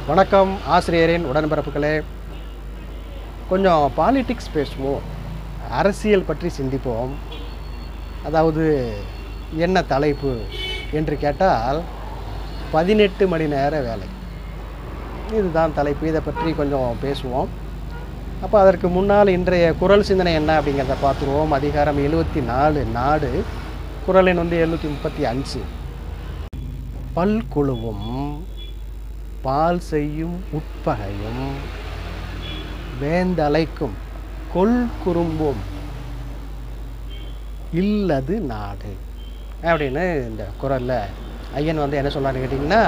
வணக்கம் ஆசிரியரின் உடன்பிறப்புகளே கொஞ்சம் பாலிடிக்ஸ் பேசுவோம் அரசியல் பற்றி சிந்திப்போம் அதாவது என்ன தலைப்பு என்று கேட்டால் பதினெட்டு மணி நேர வேலை இதுதான் தலைப்பு இதை பற்றி கொஞ்சம் பேசுவோம் அப்போ அதற்கு முன்னால் இன்றைய குரல் சிந்தனை என்ன அப்படிங்கிறத பார்த்துருவோம் அதிகாரம் எழுபத்தி நாலு நாடு குரல் எண் வந்து எழுநூற்றி முப்பத்தி அஞ்சு பல்குழுவும் பால் செய்யும் உட்பகையும் வேந்தலைக்கும் கொல் குறும்பும் இல்லது நாடு அப்படின்னு இந்த குரலில் ஐயன் வந்து என்ன சொல்கிறாரு கேட்டிங்கன்னா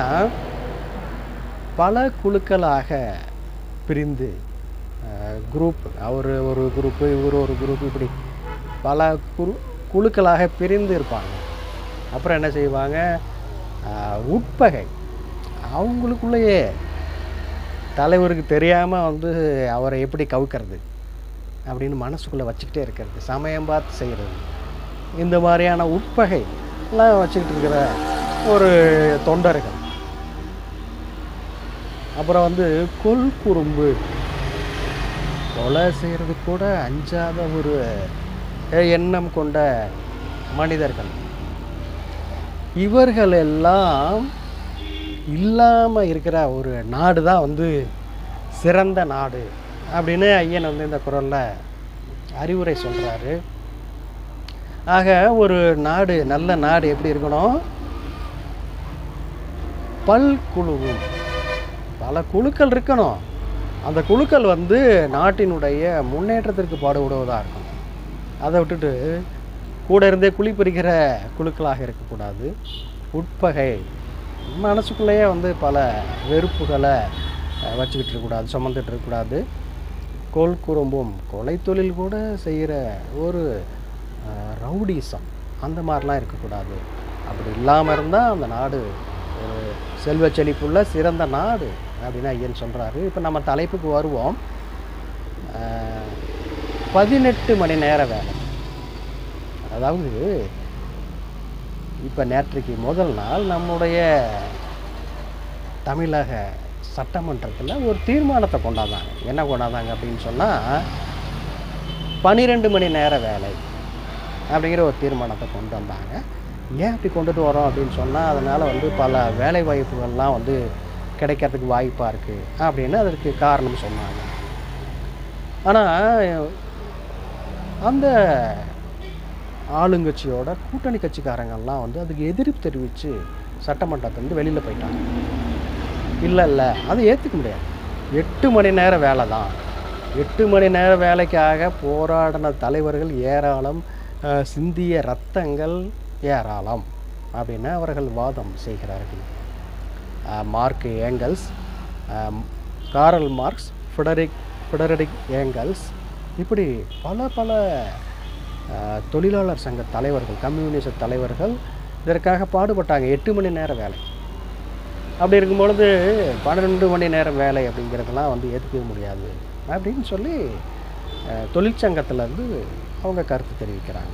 பல குழுக்களாக பிரிந்து குரூப் அவர் ஒரு குரூப்பு இவர் ஒரு குரூப் இப்படி பல குரு குழுக்களாக பிரிந்து இருப்பாங்க அப்புறம் என்ன செய்வாங்க ஆஹ், உட்பகை அவங்களுக்குள்ளேயே தலைவருக்கு தெரியாமல் வந்து அவரை எப்படி கவுக்கிறது அப்படின்னு மனசுக்குள்ளே வச்சுக்கிட்டே இருக்கிறது சமயம் பார்த்து செய்கிறது இந்த மாதிரியான உட்பகை எல்லாம் வச்சுக்கிட்டு இருக்கிற ஒரு தொண்டர்கள் அப்புறம் வந்து கொல் குறும்பு கொலை செய்கிறது கூட அஞ்சாத ஒரு எண்ணம் கொண்ட மனிதர்கள் இவர்கள் எல்லாம் இல்லாமல் இருக்கிற ஒரு நாடு தான் வந்து சிறந்த நாடு அப்படின்னு ஐயன் வந்து இந்த குரலில் அறிவுரை சொல்கிறாரு ஆக ஒரு நாடு நல்ல நாடு எப்படி இருக்கணும் பல் குழுவும் பல குழுக்கள் இருக்கணும் அந்த குழுக்கள் வந்து நாட்டினுடைய முன்னேற்றத்திற்கு பாடுபடுவதாக இருக்கணும் அதை விட்டுட்டு கூட இருந்தே குழி பறிக்கிற குழுக்களாக இருக்கக்கூடாது உட்பகை மனசுக்குள்ளேயே வந்து பல வெறுப்புகளை அஹ், வச்சுக்கிட்டு இருக்கக்கூடாது சுமந்துட்டு இருக்கக்கூடாது கோல் குறும்பும் கொலை தொழில் கூட செய்கிற ஒரு அஹ், ரவுடிசம் அந்த மாதிரிலாம் இருக்கக்கூடாது அப்படி இல்லாமல் இருந்தால் அந்த நாடு ஒரு செல்வ செழிப்புள்ள சிறந்த நாடு அப்படின்னு ஐயன் சொல்கிறாரு இப்போ நம்ம தலைப்புக்கு வருவோம் அஹ், பதினெட்டு மணி நேர வேலை அதாவது இப்போ நேற்றைக்கு முதல் நாள் நம்முடைய தமிழக சட்டமன்றத்தில் ஒரு தீர்மானத்தை கொண்டாந்தாங்க என்ன கொண்டாந்தாங்க அப்படின்னு சொன்னால் பன்னிரெண்டு மணி நேர வேலை அப்படிங்கிற ஒரு தீர்மானத்தை கொண்டு வந்தாங்க ஏன் அப்படி கொண்டுட்டு வரோம் அப்படின்னு சொன்னால் அதனால் வந்து பல வேலை வாய்ப்புகள்லாம் வந்து கிடைக்கிறதுக்கு வாய்ப்பாக இருக்குது அப்படின்னு அதற்கு காரணம் சொன்னாங்க ஆனால் அந்த ஆளுங்கட்சியோட கூட்டணி கட்சிக்காரங்கள்லாம் வந்து அதுக்கு எதிர்ப்பு தெரிவித்து சட்டமன்றத்திலேருந்து வெளியில் போயிட்டாங்க இல்லை இல்லை அதை ஏற்றுக்க முடியாது எட்டு மணி நேர வேலை தான் எட்டு மணி நேர வேலைக்காக போராடின தலைவர்கள் ஏராளம் அஹ், சிந்திய ரத்தங்கள் ஏராளம் அப்படின்னு அவர்கள் வாதம் செய்கிறார்கள் அஹ், மார்க் ஏங்கல்ஸ் அஹ், Karl Marx Friedrich Friedrich Engels இப்படி பல பல அஹ், தொழிலாளர் சங்க தலைவர்கள் கம்யூனிஸ்ட் தலைவர்கள் இதற்காக பாடுபட்டாங்க எட்டு மணி நேர வேலை அப்படி இருக்கும் பொழுது பன்னிரெண்டு மணி நேரம் வேலை அப்படிங்கிறதெல்லாம் வந்து ஏற்றுக்கவே முடியாது அப்படின்னு சொல்லி அஹ், தொழிற்சங்கத்திலேருந்து அவங்க கருத்து தெரிவிக்கிறாங்க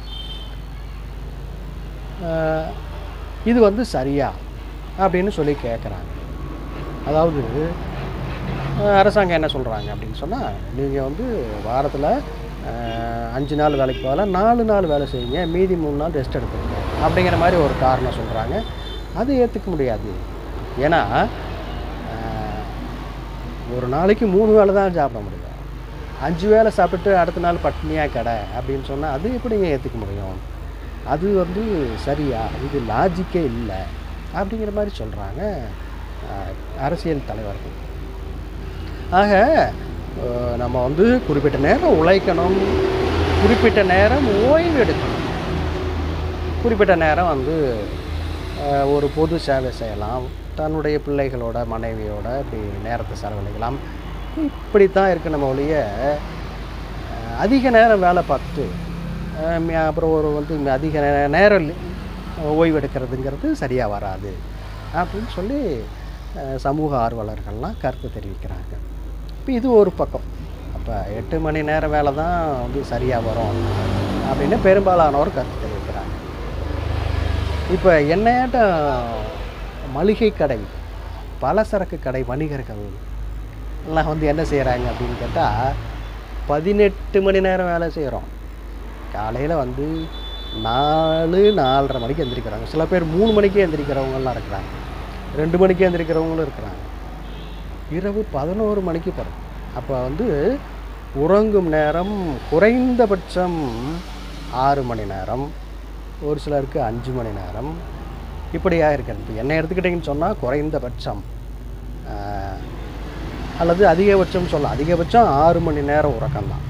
அஹ், இது வந்து சரியா அப்படின்னு சொல்லி கேட்குறாங்க அதாவது அஹ், அரசாங்கம் என்ன சொல்கிறாங்க அப்படின்னு சொன்னால் நீங்கள் வந்து வாரத்தில் அஞ்சு நாள் வேலைக்கு பதிலாக நாலு நாள் வேலை செய்யுங்க மீதி மூணு நாள் ரெஸ்ட் எடுத்துருங்க அப்படிங்கிற மாதிரி ஒரு காரணம் சொல்கிறாங்க அது ஏற்றுக்க முடியாது ஏன்னா அஹ், ஒரு நாளைக்கு மூணு வேளை தான் சாப்பிட முடியும் அஞ்சு வேளை சாப்பிட்டு அடுத்த நாள் பட்னியாக கடை அப்படின்னு சொன்னால் அது எப்படிங்க ஏற்றுக்க முடியும் அது வந்து சரியா இது லாஜிக்கே இல்லை அப்படிங்கிற மாதிரி சொல்கிறாங்க அரசியல் தலைவர்கள் ஆக அஹ், நம்ம வந்து குறிப்பிட்ட நேரம் உழைக்கணும் குறிப்பிட்ட நேரம் ஓய்வு எடுக்கணும் குறிப்பிட்ட நேரம் வந்து அஹ், ஒரு பொது சேவை செய்யலாம் தன்னுடைய பிள்ளைகளோட மனைவியோட இப்படி நேரத்தை செலவழிக்கலாம் இப்படி தான் இருக்கு நம்ம ஒழிய அஹ், அதிக நேரம் வேலை பார்த்துட்டு அஹ், ம- அப்புறம் ஒரு வந்து ம- அதிக நே- நேரம் லி- ஓய்வு எடுக்கிறதுங்கிறது சரியாக வராது அப்படின்னு சொல்லி அஹ், சமூக ஆர்வலர்கள்லாம் கருத்து தெரிவிக்கிறாங்க இப்போ இது ஒரு பக்கம் அப்போ எட்டு மணி நேரம் வேலை தான் வந்து சரியாக வரும் அப்படின்னு பெரும்பாலானோர் கருத்து தெரிவிக்கிறாங்க இப்போ என்னையாட்ட மளிகை கடை பலசரக்கு கடை வணிகர்கள் எல்லாம் வந்து என்ன செய்கிறாங்க அப்படின்னு கேட்டால் பதினெட்டு மணி நேரம் வேலை செய்கிறோம் காலையில் வந்து நாலு நாலரை மணிக்கு எந்திரிக்கிறாங்க சில பேர் மூணு மணிக்கே எந்திரிக்கிறவங்கலாம் இருக்கிறாங்க ரெண்டு மணிக்கு எந்திரிக்கிறவங்களும் இருக்கிறாங்க இரவு பதினோரு மணிக்கு படும் அப்போ வந்து உறங்கும் நேரம் குறைந்தபட்சம் ஆறு மணி நேரம் ஒரு சிலருக்கு அஞ்சு மணி நேரம் இப்படியா இருக்கிறது இப்போ என்ன எடுத்துக்கிட்டிங்கன்னு சொன்னால் குறைந்தபட்சம் ஆஹ், அல்லது அதிகபட்சம் சொல்லலாம் அதிகபட்சம் ஆறு மணி நேரம் உறக்கம்தான்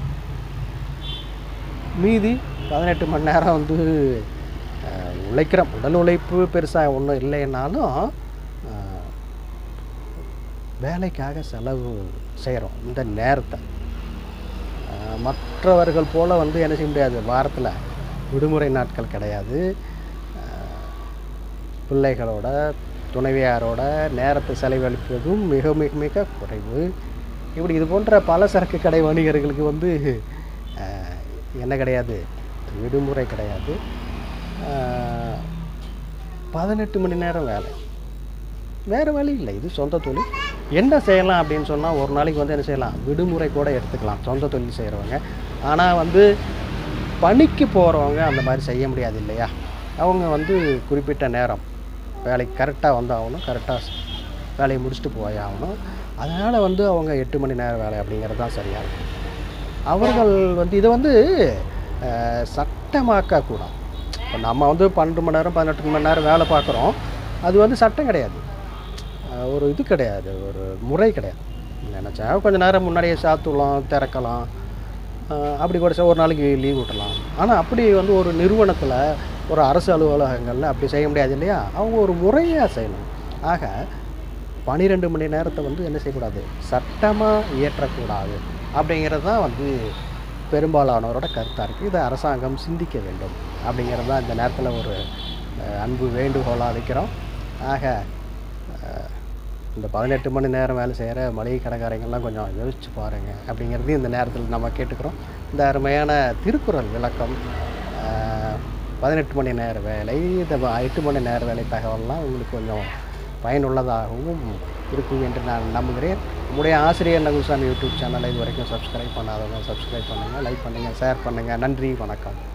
மீதி பதினெட்டு மணி நேரம் வந்து ஆஹ், உழைக்கிறோம் உடல் உழைப்பு பெருசாக ஒன்றும் இல்லைன்னாலும் ஆஹ், வேலைக்காக செலவு செய்கிறோம் இந்த நேரத்தை ஆஹ், மற்றவர்கள் போல் வந்து என்ன செய்ய முடியாது வாரத்தில் விடுமுறை நாட்கள் கிடையாது ஆஹ், பிள்ளைகளோட துணைவியாரோட நேரத்தை செலவழிப்பதும் மிக மிக மிக குறைவு இப்படி இது போன்ற பலசரக்கு கடை வணிகர்களுக்கு வந்து ஆஹ், என்ன கிடையாது விடுமுறை கிடையாது ஆஹ், பதினெட்டு மணி நேரம் வேலை வேறு வழி இல்லை இது சொந்த தொழில் என்ன செய்யலாம் அப்படின்னு சொன்னால் ஒரு நாளைக்கு வந்து என்ன செய்யலாம் விடுமுறை கூட எடுத்துக்கலாம் சொந்த தொழில் செய்கிறவங்க ஆனால் வந்து பணிக்கு போகிறவங்க அந்த மாதிரி செய்ய முடியாது இல்லையா அவங்க வந்து குறிப்பிட்ட நேரம் வேலைக்கு கரெக்டாக வந்து ஆகணும் கரெக்டாக வேலையை முடிச்சுட்டு போய் ஆகணும் அதனால் வந்து அவங்க எட்டு மணி நேரம் வேலை அப்படிங்கிறது தான் சரியாக இருக்கும் அவர்கள் வந்து இதை வந்து அஹ், சட்டமாக்கக்கூடாது இப்போ நம்ம வந்து பன்னெண்டு மணி நேரம் பதினெட்டு மணி நேரம் வேலை பார்க்குறோம் அது வந்து சட்டம் கிடையாது அஹ், ஒரு இது கிடையாது ஒரு முறை கிடையாது நினச்சா கொஞ்சம் நேரம் முன்னாடியே சாத்துலாம் திறக்கலாம் அஹ், அப்படி கூட ச- ஒரு நாளைக்கு லீவ் விட்டலாம் ஆனால் அப்படி வந்து ஒரு நிறுவனத்தில் ஒரு அரசு அலுவலகங்களில் அப்படி செய்ய முடியாது இல்லையா அவங்க ஒரு முறையாக செய்யணும் ஆக பன்னிரெண்டு மணி நேரத்தை வந்து என்ன செய்யக்கூடாது சட்டமாக இயற்றக்கூடாது அப்படிங்கிறது தான் வந்து பெரும்பாலானவரோட கருத்தாக இருக்குது இதை அரசாங்கம் சிந்திக்க வேண்டும் அப்படிங்கிறது தான் இந்த நேரத்தில் ஒரு அஹ், அன்பு வேண்டுகோளாக வைக்கிறோம் ஆக அஹ், இந்த பதினெட்டு மணி நேரம் வேலை செய்கிற மளிகை கடைக்காரங்கெல்லாம் கொஞ்சம் யோசிச்சு பாருங்கள் அப்படிங்கிறது இந்த நேரத்தில் நம்ம கேட்டுக்கிறோம் இந்த அருமையான திருக்குறள் விளக்கம் அஹ், பதினெட்டு மணி நேர வேலை இந்த வ- எட்டு மணி நேர வேலை தகவல்லாம் உங்களுக்கு கொஞ்சம் பயனுள்ளதாகவும் இருக்கும் என்று நான் நம்புகிறேன் நம்முடைய ஆசிரியர் நகுசாமி யூடியூப் சேனலை இது வரைக்கும் சப்ஸ்கிரைப் பண்ணாதவங்க சப்ஸ்கிரைப் பண்ணுங்கள் லைக் பண்ணுங்கள் ஷேர் பண்ணுங்கள் நன்றி வணக்கம்